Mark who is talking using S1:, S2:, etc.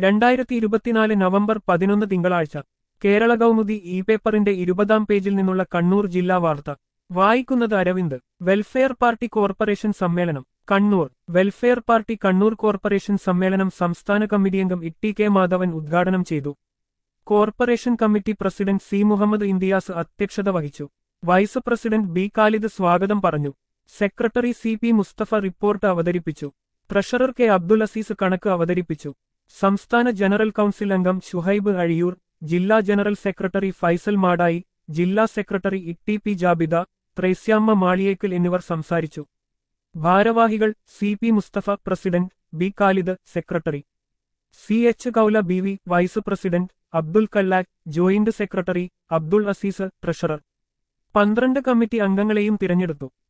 S1: രണ്ടായിരത്തി ഇരുപത്തിനാല് നവംബർ പതിനൊന്ന് തിങ്കളാഴ്ച കേരള കൗമുദി ഇ പേപ്പറിന്റെ ഇരുപതാം പേജിൽ നിന്നുള്ള കണ്ണൂർ ജില്ലാ വാർത്ത വായിക്കുന്നത് അരവിന്ദ് വെൽഫെയർ പാർട്ടി കോർപ്പറേഷൻ സമ്മേളനം Kannur welfare party Kannur corporation സമ്മേളനം സംസ്ഥാന കമ്മിറ്റി അംഗം ഇട്ടി കെ മാധവൻ ഉദ്ഘാടനം ചെയ്തു corporation committee president C Muhammad Imtiyas അധ്യക്ഷത വഹിച്ചു വൈസ് പ്രസിഡന്റ് ബി ഖാലിദ് സ്വാഗതം പറഞ്ഞു secretary C P Musthafa report അവതരിപ്പിച്ചു ട്രഷറർ കെ അബ്ദുൽ അസീസ് കണക്ക് അവതരിപ്പിച്ചു സംസ്ഥാന ജനറൽ കൗൺസിൽ അംഗം ഷുഹൈബ് അഴിയൂർ ജില്ലാ ജനറൽ സെക്രട്ടറി ഫൈസൽ മാടായി ജില്ലാ സെക്രട്ടറി ഇട്ടി പി ജാബിദ ത്രേസ്യാമ്മ മാളിയേക്കൽ എന്നിവർ സംസാരിച്ചു ഭാരവാഹികൾ C P Musthafa president B Khalid secretary C H Kaula B V vice president Abdul Kallakh joint secretary Abdul Azeez treasurer പന്ത്രണ്ട് കമ്മിറ്റി അംഗങ്ങളെയും തിരഞ്ഞെടുത്തു